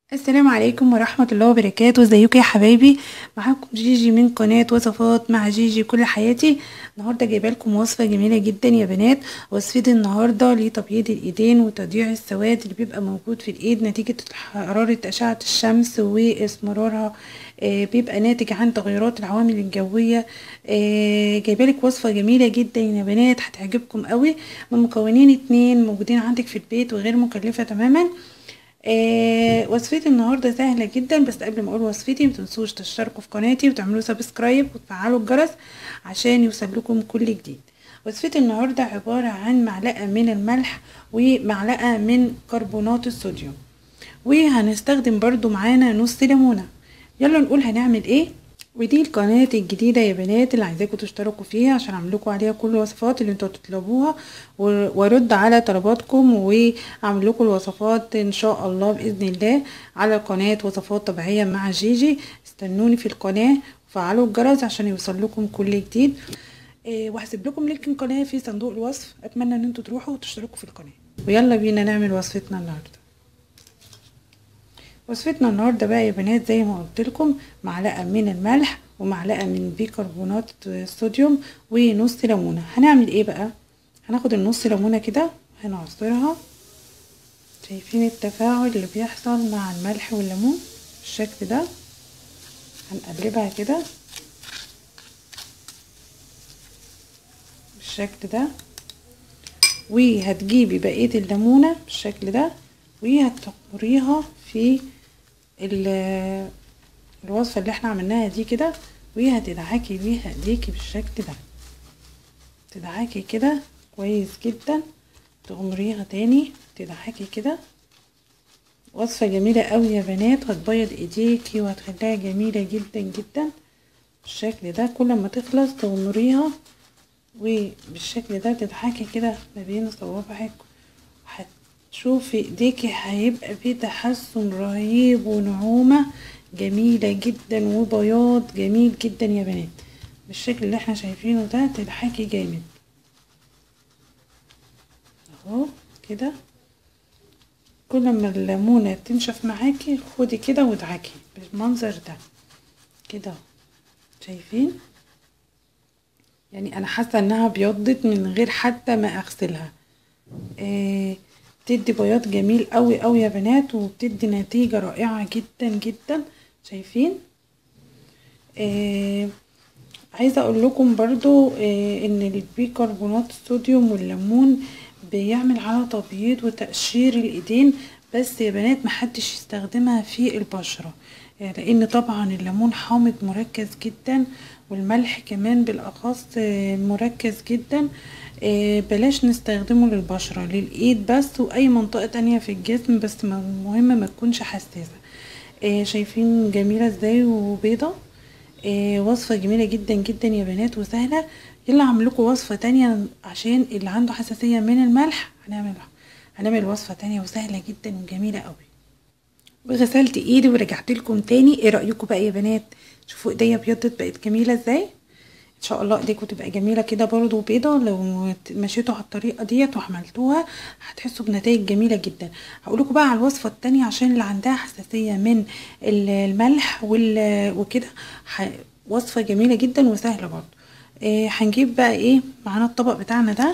السلام عليكم ورحمة الله وبركاته ازيكم يا حبايبي معاكم جيجي من قناة وصفات مع جيجي كل حياتي النهاردة جايبه لكم وصفة جميلة جدا يا بنات وصفتي النهاردة لتبييض الايدين وتضييع السواد اللي بيبقى موجود في الايد نتيجة حرارة اشعة الشمس واسمرارها آه بيبقى ناتج عن تغيرات العوامل الجوية آه جايبه لك وصفة جميلة جدا يا بنات هتعجبكم قوي من مكونين اتنين موجودين عندك في البيت وغير مكلفة تماما آه وصفتي النهارده سهله جدا بس قبل ما اقول وصفتي متنسوش تشتركوا في قناتي وتعملوا سبسكرايب وتفعلوا الجرس عشان يوصلكم كل جديد وصفتي النهارده عباره عن معلقه من الملح ومعلقه من كربونات الصوديوم وهنستخدم برضو معانا نص ليمونه يلا نقول هنعمل ايه ودي القناة الجديدة يا بنات اللي عايزاكم تشتركوا فيها عشان اعمل لكم عليها كل الوصفات اللي انتوا تطلبوها وارد على طلباتكم واعمل لكم الوصفات ان شاء الله باذن الله على قناة وصفات طبيعية مع جيجي استنوني في القناة وفعلوا الجرس عشان يوصل لكم كل جديد إيه وهسيب لكم لينك القناة في صندوق الوصف اتمنى ان انتوا تروحوا وتشتركوا في القناة ويلا بينا نعمل وصفتنا النهارده وصفتنا النهارده بقى يا بنات زي ما قلت لكم معلقه من الملح ومعلقه من بيكربونات الصوديوم ونص ليمونه هنعمل ايه بقى هناخد النص ليمونه كده هنعصرها شايفين التفاعل اللي بيحصل مع الملح والليمون بالشكل ده هنقلبها كده بالشكل ده وهتجيبي بقيه الليمونه بالشكل ده وهتقمريها في الوصفة اللي احنا عملناها دي كده وهتدعكي بيها ايديكي بالشكل ده تدعكي كده كويس جدا تغمريها تاني تدعكي كده وصفة جميلة قوي يا بنات هتبيض ايديكي وهتخليها جميلة جدا جدا بالشكل ده كل ما تخلص تغمريها وبالشكل ده تضحكي كده ما بين صوابعك شوفي ايديكي هيبقى فيه تحسن رهيب ونعومة جميلة جدا وبياض جميل جدا يا بنات بالشكل اللي احنا شايفينه ده تضحكي جامد اهو كده كل ما الليمونة تنشف معاكي خدي كده وادعكي بالمنظر ده كده شايفين يعني انا حاسه انها بيضت من غير حتى ما اغسلها إيه بتدي بياض جميل قوي قوي يا بنات وبتدي نتيجة رائعة جدا جدا شايفين آه عايزة اقول لكم برضو آه ان البيكربونات الصوديوم والليمون بيعمل على تبييض وتقشير الايدين بس يا بنات محدش يستخدمها في البشرة يعني لان طبعا الليمون حامض مركز جدا والملح كمان بالاخص آه مركز جدا آه بلاش نستخدمه للبشرة للإيد بس وأي منطقة تانية في الجسم بس مهم ما تكونش حساسة آه شايفين جميلة ازاي وبيضة آه وصفة جميلة جدا جدا يا بنات وسهلة يلا هعمل لكم وصفة تانية عشان اللي عنده حساسية من الملح هنعمل هنعمل وصفة تانية وسهلة جدا وجميلة قوي وغسلت ايدي ورجعت لكم تاني ايه رأيكم بقى يا بنات شوفوا ايديا ابيضت بقت جميلة ازاي ان شاء الله ايديكم تبقى جميله كده برضو بيضه لو مشيتوا على الطريقه ديت وعملتوها هتحسوا بنتائج جميله جدا هقول لكم بقى على الوصفه التانية عشان اللي عندها حساسيه من الملح وكده وصفه جميله جدا وسهله برضو إيه هنجيب بقى ايه معانا الطبق بتاعنا ده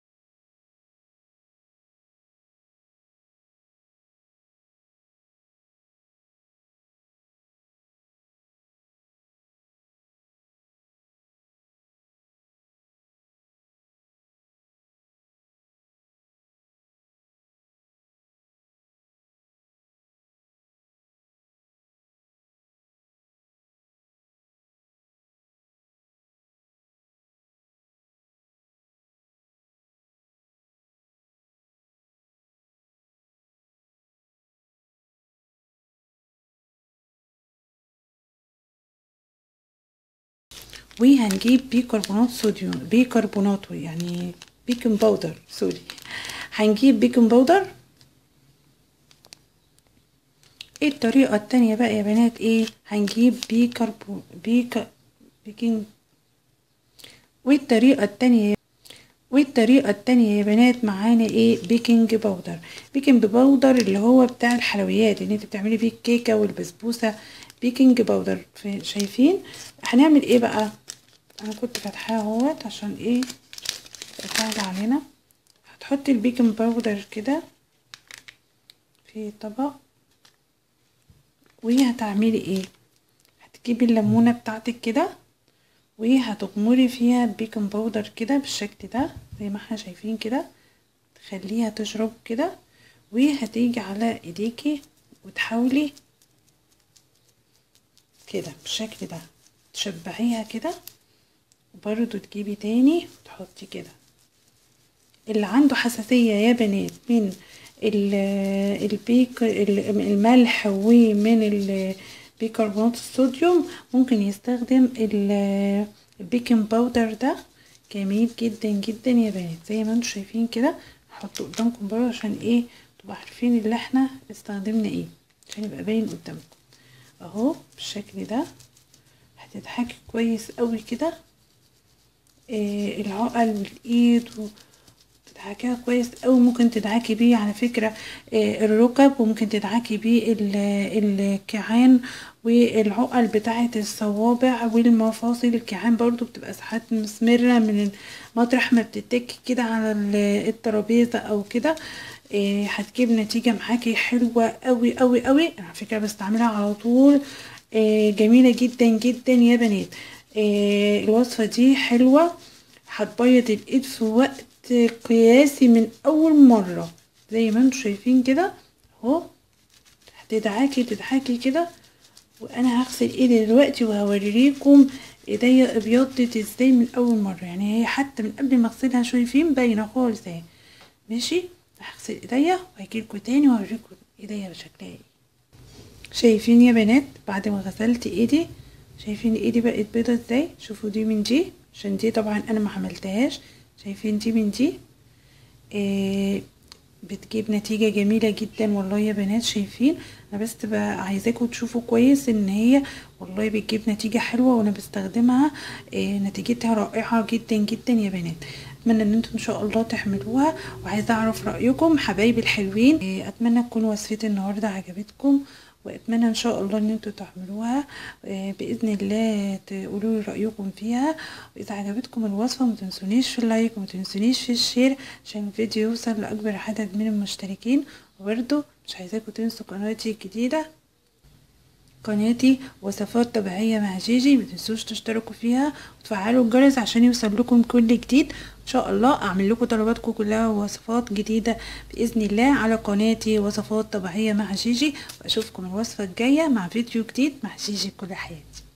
وهنجيب بيكربونات صوديوم بيكربونات يعني بيكنج باودر سوري هنجيب بيكنج باودر ايه الطريقة التانية بقى يا بنات ايه هنجيب بيكربو بيك بيكنج والطريقة التانية والطريقة التانية يا بنات معانا ايه بيكنج باودر بيكنج باودر اللي هو بتاع الحلويات اللي انت بتعملي بيه الكيكة والبسبوسة بيكنج باودر شايفين هنعمل ايه بقى انا كنت فاتحاه اهوت عشان ايه سهل علينا هتحطي البيكنج باودر كده في طبق وهتعملي ايه هتجيبي الليمونه بتاعتك كده وهتغمري فيها البيكنج باودر كده بالشكل ده زي ما احنا شايفين كده تخليها تشرب كده وهتيجي على ايديكي وتحاولي كده بالشكل ده تشبعيها كده وبرضو تجيبي تاني وتحطي كده اللي عنده حساسية يا بنات من البيك الملح ومن بيكربونات الصوديوم ممكن يستخدم البيكنج باودر ده جميل جدا جدا يا بنات زي ما انتم شايفين كده هحطه قدامكم برضه عشان ايه تبقوا عارفين اللي احنا استخدمنا ايه عشان يبقى باين قدامكم اهو بالشكل ده هتضحكي كويس قوي كده إيه العقل والايد و... تدعكيها كويس قوي ممكن تدعكي بيه على فكرة الركب وممكن تدعكي بيه الكيعان والعقل بتاعة الصوابع والمفاصل الكيعان برضو بتبقى ساعات مسمرة من مطرح ما بتتك كده على الترابيزة او كده هتجيب نتيجة معاكي حلوة قوي قوي قوي على فكرة بستعملها على طول جميلة جدا جدا يا بنات الوصفة دي حلوة هتبيض الايد في وقت قياسي من اول مرة زي ما انتم شايفين كده اهو هتدعكي تضحكي كده وانا هغسل ايدي دلوقتي وهوريكم ايديا ابيضت ازاي من اول مرة يعني هي حتى من قبل ما اغسلها شايفين باينة خالص اهي ماشي هغسل ايديا وهجيلكوا تاني واوريكم ايديا بشكلها ايه شايفين يا بنات بعد ما غسلت ايدي شايفين ايدي بقت بيضة ازاي شوفوا دي من دي عشان دي طبعا انا ما عملتهاش شايفين دي من دي إيه بتجيب نتيجة جميلة جدا والله يا بنات شايفين انا بس تبقى عايزاكم تشوفوا كويس ان هي والله بتجيب نتيجة حلوة وانا بستخدمها إيه نتيجتها رائعة جدا جدا يا بنات اتمنى ان انتم ان شاء الله تحملوها وعايزه اعرف رايكم حبايبي الحلوين إيه اتمنى تكون وصفتي النهارده عجبتكم واتمنى ان شاء الله ان انتوا تعملوها باذن الله تقولوا لي رايكم فيها واذا عجبتكم الوصفه ما تنسونيش في اللايك وما تنسونيش في الشير عشان الفيديو يوصل لاكبر عدد من المشتركين وبرده مش عايزاكم تنسوا قناتي الجديده قناتي وصفات طبيعية مع جيجي متنسوش تشتركوا فيها وتفعلوا الجرس عشان يوصل لكم كل جديد ان شاء الله اعمل لكم طلباتكم كلها وصفات جديدة باذن الله على قناتي وصفات طبيعية مع جيجي واشوفكم الوصفة الجاية مع فيديو جديد مع جيجي كل حياتي